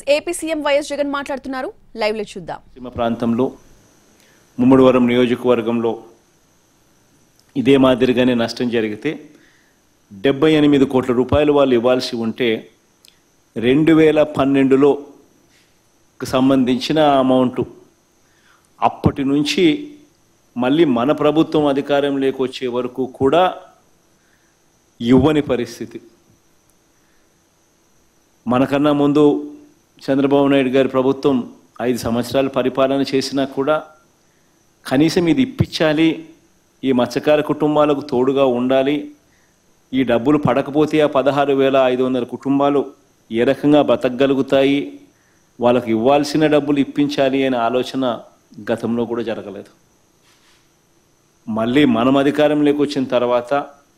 AP CM YS Jagan మాట్లాడుతున్నారు live లో చూద్దాం పశ్చిమ ప్రాంతంలో ముమ్మడివరం నియోజకవర్గంలో ఇదే మాదిరిగానే నష్టం జరిగితే డెబ్బై ఎనిమిది కోట్ల రూపాయలు వాళ్ళు ఇవ్వాల్సి ఉంటే రెండు వేల పన్నెండులో సంబంధించిన అమౌంట్ అప్పటి నుంచి మళ్ళీ మన ప్రభుత్వం అధికారంలోకి వచ్చే వరకు కూడా ఇవ్వని పరిస్థితి మనకన్నా ముందు చంద్రబాబు నాయుడు గారి ప్రభుత్వం ఐదు సంవత్సరాలు పరిపాలన చేసినా కూడా కనీసం ఇది ఇప్పించాలి ఈ మత్స్యకార కుటుంబాలకు తోడుగా ఉండాలి ఈ డబ్బులు పడకపోతే ఆ పదహారు వేల ఐదు వందల కుటుంబాలు ఏ రకంగా బతకగలుగుతాయి వాళ్ళకి ఇవ్వాల్సిన డబ్బులు ఇప్పించాలి అనే ఆలోచన గతంలో కూడా జరగలేదు మళ్ళీ మనం అధికారంలోకి వచ్చిన తర్వాత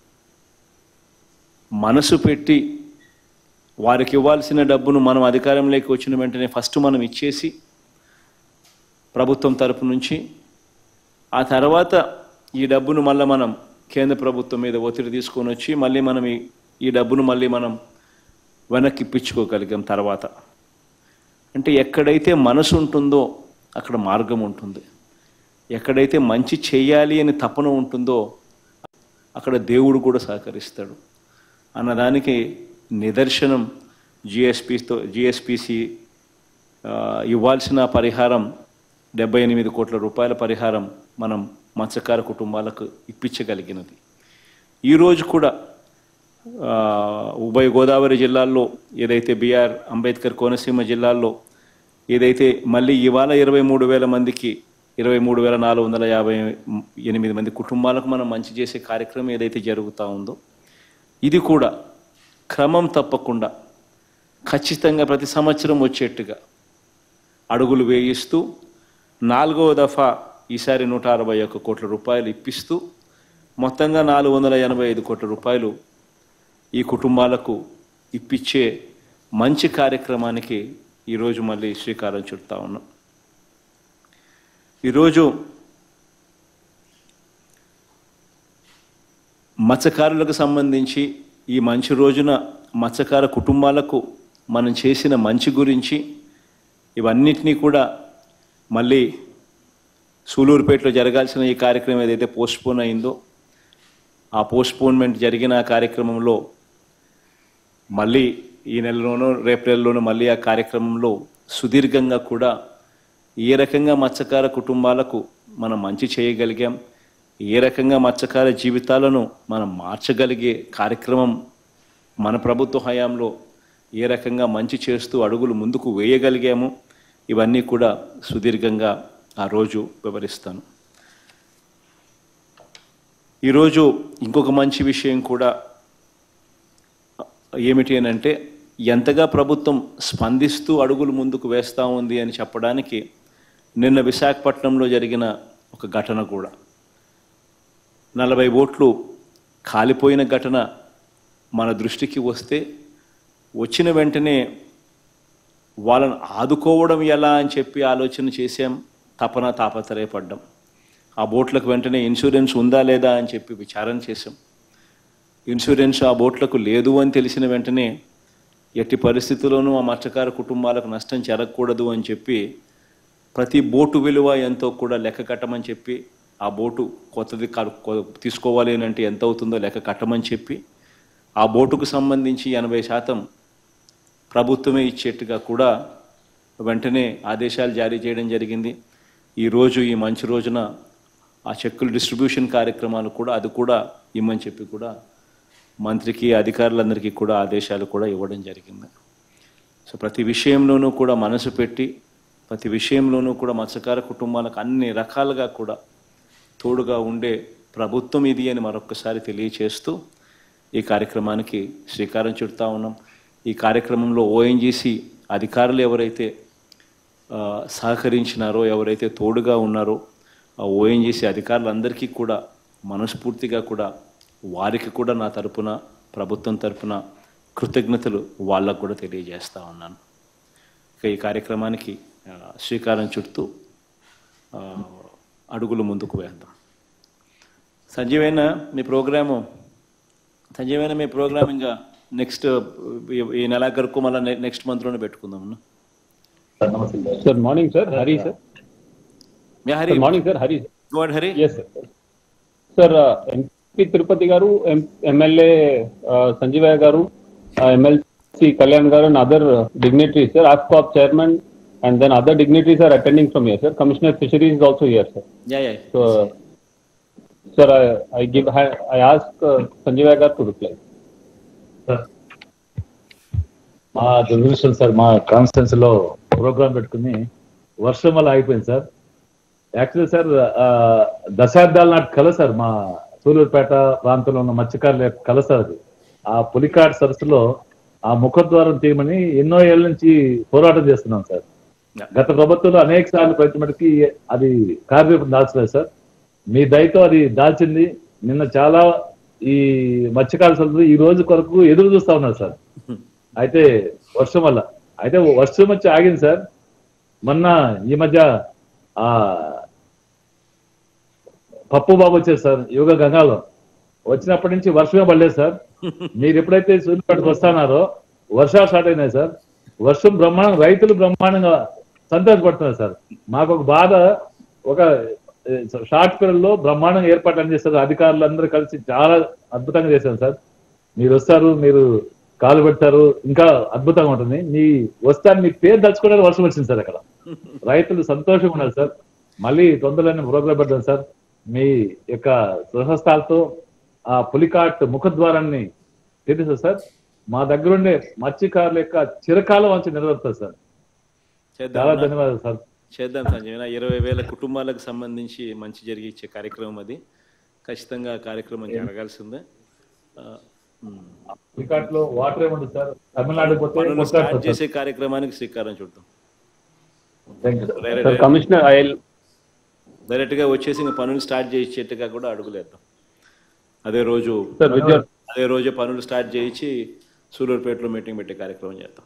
మనసు పెట్టి వారికి ఇవ్వాల్సిన డబ్బును మనం అధికారంలోకి వచ్చిన వెంటనే ఫస్ట్ మనం ఇచ్చేసి ప్రభుత్వం తరపు నుంచి ఆ తర్వాత ఈ డబ్బును మళ్ళీ మనం కేంద్ర ప్రభుత్వం మీద ఒత్తిడి తీసుకొని వచ్చి మళ్ళీ మనం ఈ ఈ డబ్బును మళ్ళీ మనం వెనక్కి ఇప్పించుకోగలిగాం తర్వాత అంటే ఎక్కడైతే మనసు ఉంటుందో అక్కడ మార్గం ఉంటుంది ఎక్కడైతే మంచి చేయాలి అని తపన ఉంటుందో అక్కడ దేవుడు కూడా సహకరిస్తాడు అన్నదానికి నిదర్శనం జిఎస్పితో జిఎస్పిసి ఇవ్వాల్సిన పరిహారం డెబ్బై ఎనిమిది కోట్ల రూపాయల పరిహారం మనం మత్స్యకార కుటుంబాలకు ఇప్పించగలిగినది ఈరోజు కూడా ఆ, ఉభయ గోదావరి జిల్లాల్లో ఏదైతే బీఆర్ అంబేద్కర్ కోనసీమ జిల్లాల్లో ఏదైతే మళ్ళీ ఇవాళ ఇరవై మూడు వేల మందికి ఇరవై మూడు వేల నాలుగు వందల యాభై ఎనిమిది మంది కుటుంబాలకు మనం మంచి చేసే కార్యక్రమం ఏదైతే జరుగుతూ ఉందో ఇది కూడా క్రమం తప్పకుండా ఖచ్చితంగా ప్రతి సంవత్సరం వచ్చేట్టుగా అడుగులు వేయిస్తూ నాలుగవ దఫా ఈసారి నూట అరవై ఒక్క కోట్ల రూపాయలు ఇప్పిస్తూ మొత్తంగా నాలుగు వందల ఎనభై ఐదు కోట్ల రూపాయలు ఈ కుటుంబాలకు ఇప్పించే మంచి కార్యక్రమానికి ఈరోజు మళ్ళీ శ్రీకారం చుడతా ఉన్నాం ఈరోజు మత్స్యకారులకు సంబంధించి ఈ మంచి రోజున మత్స్యకార కుటుంబాలకు మనం చేసిన మంచి గురించి ఇవన్నిటినీ కూడా మళ్ళీ సూలూరుపేటలో జరగాల్సిన ఈ కార్యక్రమం ఏదైతే పోస్ట్పోన్ అయిందో ఆ పోస్ట్పోన్మెంట్ జరిగిన ఆ కార్యక్రమంలో మళ్ళీ ఈ నెలలోనూ రేపు నెలలోనూ మళ్ళీ ఆ కార్యక్రమంలో సుదీర్ఘంగా కూడా ఏ రకంగా మత్స్యకార కుటుంబాలకు మనం మంచి చేయగలిగాం ఏ రకంగా మత్స్యకార జీవితాలను మనం మార్చగలిగే కార్యక్రమం మన ప్రభుత్వ హయాంలో ఏ రకంగా మంచి చేస్తూ అడుగులు ముందుకు వేయగలిగాము ఇవన్నీ కూడా సుదీర్ఘంగా ఆ రోజు వివరిస్తాను ఈరోజు ఇంకొక మంచి విషయం కూడా ఏమిటి అని అంటే ఎంతగా ప్రభుత్వం స్పందిస్తూ అడుగులు ముందుకు వేస్తూ ఉంది అని చెప్పడానికి నిన్న విశాఖపట్నంలో జరిగిన ఒక ఘటన కూడా నలభై ఓట్లు కాలిపోయిన ఘటన మన దృష్టికి వస్తే వచ్చిన వెంటనే వాళ్ళని ఆదుకోవడం ఎలా అని చెప్పి ఆలోచన చేసాం తపన తాపత్రయపడ్డాం ఆ బోట్లకు వెంటనే ఇన్సూరెన్స్ ఉందా లేదా అని చెప్పి విచారణ చేసాం ఇన్సూరెన్స్ ఆ బోట్లకు లేదు అని తెలిసిన వెంటనే ఎట్టి పరిస్థితుల్లోనూ ఆ మత్స్యకార కుటుంబాలకు నష్టం జరగకూడదు అని చెప్పి ప్రతి బోటు విలువ ఎంతో కూడా లెక్క కట్టమని చెప్పి ఆ బోటు కొత్తది కా- కొ- తీసుకోవాలి అని అంటే ఎంత అవుతుందో లెక్క కట్టమని చెప్పి ఆ బోటుకు సంబంధించి ఎనభై శాతం ప్రభుత్వమే ఇచ్చేట్టుగా కూడా వెంటనే ఆదేశాలు జారీ చేయడం జరిగింది ఈరోజు ఈ మంచి రోజున ఆ చెక్కుల డిస్ట్రిబ్యూషన్ కార్యక్రమాలు కూడా అది కూడా ఇమ్మని చెప్పి కూడా మంత్రికి అధికారులందరికీ కూడా ఆదేశాలు కూడా ఇవ్వడం జరిగింది సో ప్రతి విషయంలోనూ కూడా మనసు పెట్టి ప్రతి విషయంలోనూ కూడా మత్స్యకార కుటుంబాలకు అన్ని రకాలుగా కూడా తోడుగా ఉండే ప్రభుత్వం ఇది అని మరొకసారి తెలియచేస్తూ ఈ కార్యక్రమానికి శ్రీకారం చుడతా ఉన్నాం ఈ కార్యక్రమంలో ఓఎన్జీసీ అధికారులు ఎవరైతే ఆ, సహకరించినారో ఎవరైతే తోడుగా ఉన్నారో ఆ ఓఎన్జీసీ అధికారులందరికీ కూడా మనస్ఫూర్తిగా కూడా వారికి కూడా నా తరపున ప్రభుత్వం తరపున కృతజ్ఞతలు వాళ్ళకు కూడా తెలియజేస్తా ఉన్నాను ఇక ఈ కార్యక్రమానికి ఆ, శ్రీకారం చుడుతూ ఆ, అడుగులు ముందుకు వేద్దాం సంజీవైన మీ ప్రోగ్రాము సంజీవైన మీ ప్రోగ్రామ్ ఇంకా నెక్స్ట్ ఈ నెలాఖరుకు మళ్ళీ నెక్స్ట్ మంత్లోనే పెట్టుకుందాం అన్న Sir, morning, sir. Hari, sir. Yeah Hari Sir, morning, sir. Hari. sir. Go ahead Hari Yes, sir. Sir, uh, MP Tirupati garu MLA Sanjeevaiah garu MLC Kalyan garu and other dignitaries sir ఆఫ్కాప్ chairman and then other dignitaries are attending from here sir commissioner fisheries is also here sir yeah yeah so sir I give I ask Sanjeevaiah garu to reply మా దురదృష్టం sir మా కాన్స్టిట్యూన్స్ లో programme పెట్టుకుని వర్షం వల్ల ఆగిపోయింది sir actually sir ఆ, దశాబ్దాల నాటి కల సార్ మా సూలూరుపేట ప్రాంతంలో ఉన్న మత్స్యకారుల యొక్క కల సార్ అది ఆ పులికాట్ సరస్సులో ఆ ముఖద్వారం తీయమని ఎన్నో ఏళ్ళ నుంచి పోరాటం చేస్తున్నాం సార్ గత ప్రభుత్వంలో అనేక సార్లు ప్రయత్నమటికి అది కార్యరూపం దాల్చలేదు సార్ మీ దయతో అది దాల్చింది నిన్న చాలా ఈ మత్స్యకారుల సరస్సు ఈ రోజు కొరకు ఎదురు చూస్తా ఉన్నారు సార్ అయితే వర్షం వల్ల అయితే వర్షం వచ్చి ఆగింది సార్ మొన్న ఈ మధ్య ఆ పప్పు బాబు వచ్చారు సార్ యోగ గంగాలో వచ్చినప్పటి నుంచి వర్షమే పడలేదు సార్ మీరు ఎప్పుడైతే సూర్యపేటకు వస్తున్నారో వర్షాలు స్టార్ట్ అయినాయి సార్ వర్షం బ్రహ్మాండం రైతులు బ్రహ్మాండంగా సంతోషపడుతున్నారు సార్ మాకు ఒక బాధ ఒక షార్ట్ పీరియడ్ లో బ్రహ్మాండంగా ఏర్పాటు చేస్తారు అధికారులు అందరూ కలిసి చాలా అద్భుతంగా చేశారు సార్ మీరు వస్తారు మీరు కాలు పెడతారు ఇంకా అద్భుతంగా ఉంటుంది మీ వస్తారు మీ పేరు తలుచుకోవడానికి వర్షం వచ్చింది సార్ అక్కడ రైతులు సంతోషంగా ఉన్నారు సార్ మళ్ళీ తొందరలోనే ప్రోగ్రామ్ పెడతాం సార్ మీ యొక్క స్వహస్తాలతో ఆ పులికాట్ ముఖద్వారాన్ని తెలుసు సార్ మా దగ్గర ఉండే మత్స్యకారుల యొక్క చిరకాలం వంచి నిలబెడతారు సార్ చాలా చేద్దాం ధన్యవాదాలు సార్ చేద్దాం సంజయ్ ఇరవై వేల కుటుంబాలకు సంబంధించి మంచి జరిగించే కార్యక్రమం అది ఖచ్చితంగా ఆ కార్యక్రమం జరగాల్సిందే ఆ, ఉమ్. పులికాట్ లో వాటర్ ఏముంటుంది సార్ తమిళనాడు పోతే పనులు కొట్లాడతారు స్టార్ట్ సార్. చేసే కార్యక్రమానికి శ్రీకారం చుట్టాం Thank you, sir. Sir commissioner I direct గా వచ్చేసి ఇంకా పనులు స్టార్ట్ చేయించేట్టుగా కూడా అడుగులేద్దాం అదే రోజు సార్ విత్ యువర్ అదే రోజు పనులు స్టార్ట్ చేయించి సూలూరుపేటలో మీటింగ్ పెట్టే కార్యక్రమం చేద్దాం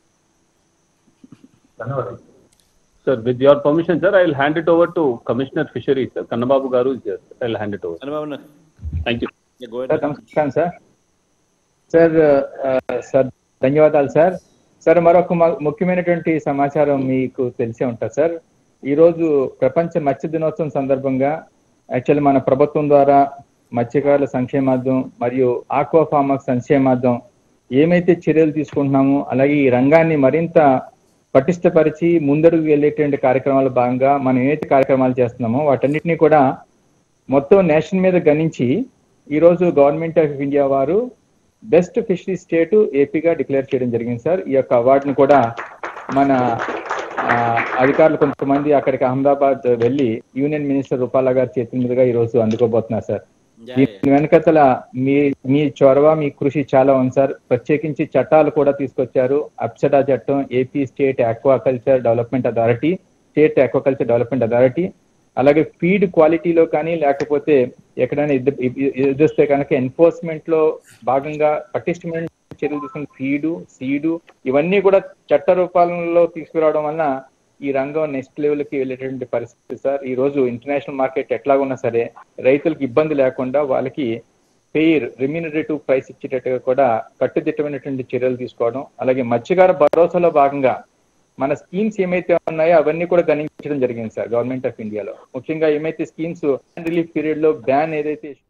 ధన్యవాదాలు sir with your permission sir I will hand it over to commissioner fisheries sir Kannababu garu I will hand it over Chandrababu thank you go sir నమస్కారం సార్ సార్ ఆ, సార్ ధన్యవాదాలు సార్ సార్ మరొక మ- ముఖ్యమైనటువంటి సమాచారం మీకు తెలిసే ఉంటుంది సార్ ఈరోజు ప్రపంచ మత్స్య దినోత్సవం సందర్భంగా యాక్చువల్లీ మన ప్రభుత్వం ద్వారా మత్స్యకారుల సంక్షేమార్థం మరియు ఆక్వా ఫార్మర్స్ సంక్షేమార్థం ఏమైతే చర్యలు తీసుకుంటున్నామో అలాగే ఈ రంగాన్ని మరింత పటిష్టపరిచి ముందడుగు వెళ్ళేటువంటి కార్యక్రమాల భాగంగా మనం ఏదైతే కార్యక్రమాలు చేస్తున్నామో వాటన్నిటినీ కూడా మొత్తం నేషన్ మీద గణించి ఈరోజు గవర్నమెంట్ ఆఫ్ ఇండియా వారు బెస్ట్ ఫిషరీ స్టేట్ ఏపీగా డిక్లేర్ చేయడం జరిగింది సార్ ఈ యొక్క అవార్డును కూడా మన ఆ, అధికారులు కొంతమంది అక్కడికి అహ్మదాబాద్ వెళ్ళి యూనియన్ మినిస్టర్ రూపాల గారి చేతుల మీదుగా ఈ రోజు అందుకోబోతున్నారు సార్ దీని వెనకతల మీ మీ చొరవ మీ కృషి చాలా ఉంది సార్ ప్రత్యేకించి చట్టాలు కూడా తీసుకొచ్చారు అప్సడా చట్టం AP state aquaculture development authority state aquaculture development authority అలాగే ఫీడ్ క్వాలిటీలో కానీ లేకపోతే ఎక్కడైనా ఎదు- ఎ- ఎదురిస్తే కనుక ఎన్ఫోర్స్మెంట్ లో భాగంగా పటిష్టమైన చర్యలు తీసుకున్న ఫీడు సీడు ఇవన్నీ కూడా చట్ట రూపాలలో తీసుకురావడం వలన ఈ రంగం నెక్స్ట్ లెవెల్ కి వెళ్ళేటువంటి పరిస్థితి సార్ ఈ రోజు ఇంటర్నేషనల్ మార్కెట్ ఎట్లాగున్నా సరే రైతులకు ఇబ్బంది లేకుండా వాళ్ళకి ఫెయిర్ రెమ్యూనరేటివ్ ప్రైస్ ఇచ్చేటట్టుగా కూడా కట్టుదిట్టమైనటువంటి చర్యలు తీసుకోవడం అలాగే మత్స్యకార భరోసాలో భాగంగా మన స్కీమ్స్ ఏమైతే ఉన్నాయో అవన్నీ కూడా గణించడం జరిగింది సార్ గవర్నమెంట్ ఆఫ్ ఇండియాలో ముఖ్యంగా ఏమైతే స్కీమ్స్ రిలీఫ్ పీరియడ్ లో బ్యాన్ ఏదైతే